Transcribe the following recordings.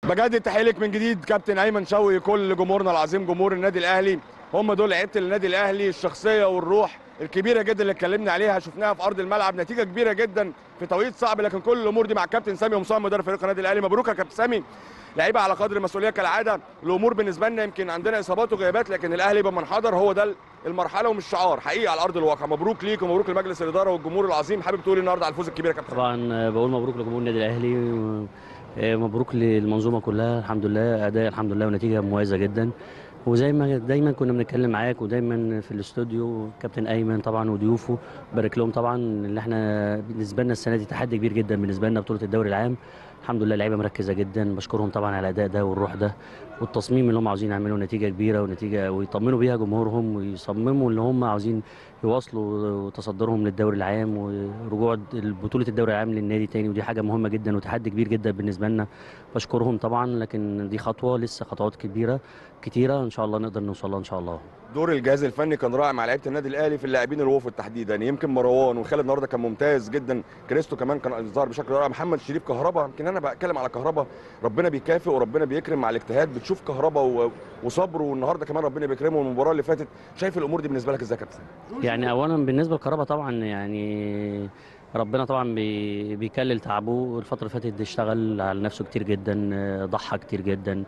بجدد التحيه لك من جديد كابتن ايمن شوقي كل جمهورنا العظيم جمهور النادي الاهلي هم دول لعيبه النادي الاهلي الشخصيه والروح الكبيره جدا اللي اتكلمنا عليها شفناها في ارض الملعب نتيجه كبيره جدا في توقيت صعب لكن كل الامور دي مع الكابتن سامي ومصطفى مدرب فريق النادي الاهلي مبروك يا كابتن سامي لعيبه على قدر المسؤوليه كالعاده الامور بالنسبه لنا يمكن عندنا اصابات وغيابات لكن الاهلي بمن حضر هو ده المرحله ومش شعار حقيقي على ارض الواقع مبروك ليك ومبروك لمجلس الاداره والجمهور العظيم حابب تقول النهارده على الفوز الكبير يا كابتن طبعا بقول مبروك لجمهور النادي الاهلي مبروك للمنظومه كلها الحمد لله اداء الحمد لله ونتيجه مميزه جدا وزي ما دايما كنا بنتكلم معاك ودايما في الاستوديو كابتن ايمن طبعا وضيوفه بارك لهم طبعا اللي احنا بالنسبه لنا السنه دي تحدي كبير جدا بالنسبه لنا بطوله الدوري العام الحمد لله اللعيبه مركزه جدا بشكرهم طبعا على الاداء ده والروح ده والتصميم اللي هم عاوزين يعملوا نتيجه كبيره ونتيجه ويطمنوا بيها جمهورهم ويصمموا اللي هم عاوزين يواصلوا تصدرهم للدوري العام ورجوع بطوله الدوري العام للنادي تاني ودي حاجه مهمه جدا وتحدي كبير جدا بالنسبه لنا بشكرهم طبعا لكن دي خطوه لسه خطوات كبيره كتيره ان شاء الله نقدر نوصل لها ان شاء الله دور الجهاز الفني كان رائع مع لعيبه النادي الاهلي في اللاعبين الوفد تحديدا يعني يمكن مروان وخالد النهارده كان ممتاز جدا كريستو كمان كان ظهر بشكل رائع محمد شريف كهربا يمكن انا بتكلم على كهربا ربنا بيكافئ وربنا بيكرم مع الاجتهاد بتشوف كهربا و... وصبره والنهارده كمان ربنا بيكرمه المباراه اللي فاتت شايف الامور دي بالنسبه لك ازاي يا كابتن يعني اولا بالنسبه لكهربا طبعا يعني ربنا طبعا بي بيكلل تعبه الفتره اللي فاتت دي اشتغل على نفسه كتير جدا ضحى كتير جدا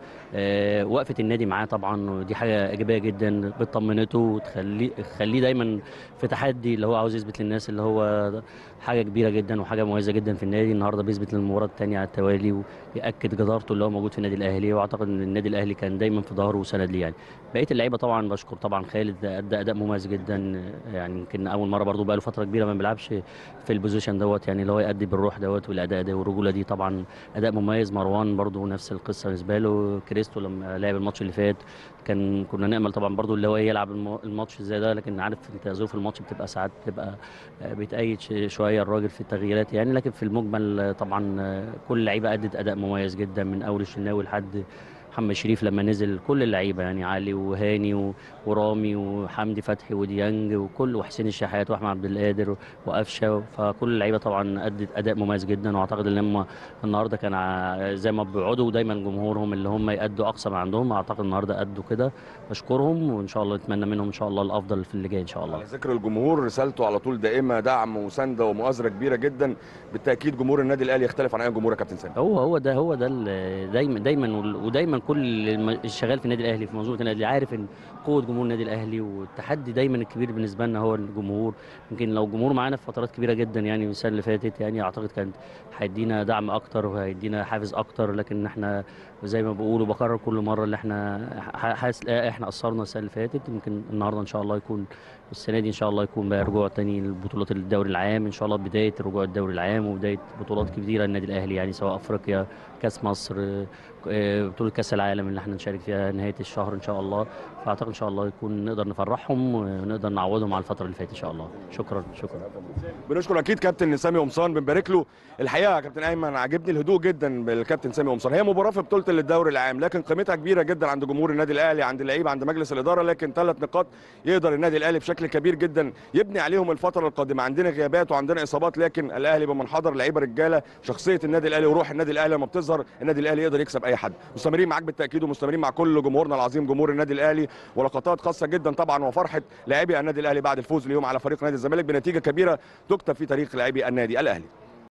وقفه النادي معاه طبعا ودي حاجه ايجابيه جدا بتطمنته وتخليه تخليه دايما في تحدي اللي هو عاوز يثبت للناس اللي هو حاجه كبيره جدا وحاجه مميزه جدا في النادي النهارده بيثبت للمباراه الثانيه على التوالي وياكد جدارته اللي هو موجود في النادي الاهلي واعتقد ان النادي الاهلي كان دايما في ظهره وسند ليه يعني بقيه اللعيبه طبعا بشكر طبعا خالد ادى اداء مميز جدا يعني يمكن اول مره برضه بقى له فتره كبيره ما بيلعبش في البوزيشن دوت يعني اللي هو يأدي بالروح دوت والاداء ده والرجوله دي طبعا اداء مميز مروان برضه نفس القصه بالنسبه له كريستو لما لعب الماتش اللي فات كان كنا نامل طبعا برضه اللي هو يلعب الماتش زي ده لكن عارف انت ظروف الماتش بتبقى ساعات بتبقى بتأيد شويه الراجل في التغييرات يعني لكن في المجمل طبعا كل اللعيبه ادت اداء مميز جدا من اول الشناوي لحد محمد شريف لما نزل كل اللعيبه يعني علي وهاني ورامي وحمدي فتحي وديانج وكل وحسين الشحات واحمد عبد القادر وقفشه فكل اللعيبه طبعا ادت اداء مميز جدا واعتقد ان هم النهارده كان زي ما بيقعدوا دايما جمهورهم اللي هم يادوا اقصى ما عندهم اعتقد النهارده ادوا كده بشكرهم وان شاء الله نتمنى منهم ان شاء الله الافضل في اللي جاي ان شاء الله على ذكر الجمهور رسالته على طول دائمه دعم وسنده ومؤازره كبيره جدا بالتاكيد جمهور النادي الاهلي يختلف عن اي جمهور يا كابتن سامي هو هو ده هو ده دايما دايما ودايما كل الشغال في النادي الاهلي في منظومه النادي عارف ان قوه جمهور النادي الاهلي والتحدي دايما الكبير بالنسبه لنا هو الجمهور يمكن لو الجمهور معانا في فترات كبيره جدا يعني السنه اللي فاتت يعني اعتقد كانت هيدينا دعم اكتر وهيدينا حافز اكتر لكن احنا زي ما بقول وبكرر كل مره اللي احنا حاسس احنا قصرنا السنه اللي فاتت يمكن النهارده ان شاء الله يكون السنه دي ان شاء الله يكون بقى رجوع تاني لبطولات الدوري العام ان شاء الله بدايه رجوع الدوري العام وبدايه بطولات كبيره للنادي الاهلي يعني سواء افريقيا كاس مصر بطوله كاس العالم اللي احنا نشارك فيها نهايه الشهر ان شاء الله فاعتقد ان شاء الله يكون نقدر نفرحهم ونقدر نعوضهم على الفتره اللي فاتت ان شاء الله شكرا شكرا بنشكر اكيد كابتن سامي قمصان بنبارك له الحقيقه يا كابتن ايمن عجبني الهدوء جدا بالكابتن سامي قمصان هي مباراه في بطوله الدوري العام لكن قيمتها كبيره جدا عند جمهور النادي الاهلي عند اللعيبه عند مجلس الاداره لكن ثلاث نقاط يقدر النادي الاهلي بشكل كبير جدا يبني عليهم الفتره القادمه عندنا غيابات وعندنا اصابات لكن الاهلي بمنحدر لعيبه رجاله شخصيه النادي الاهلي وروح النادي الاهلي لما بتظهر النادي الاهلي يقدر يكسب اي حد مستمرين معاك بالتاكيد ومستمرين مع كل جمهورنا العظيم جمهور النادي الاهلي ولقطات خاصه جدا طبعا وفرحه لاعبي النادي الاهلي بعد الفوز اليوم على فريق نادي الزمالك بنتيجه كبيره تكتب في تاريخ لاعبي النادي الاهلي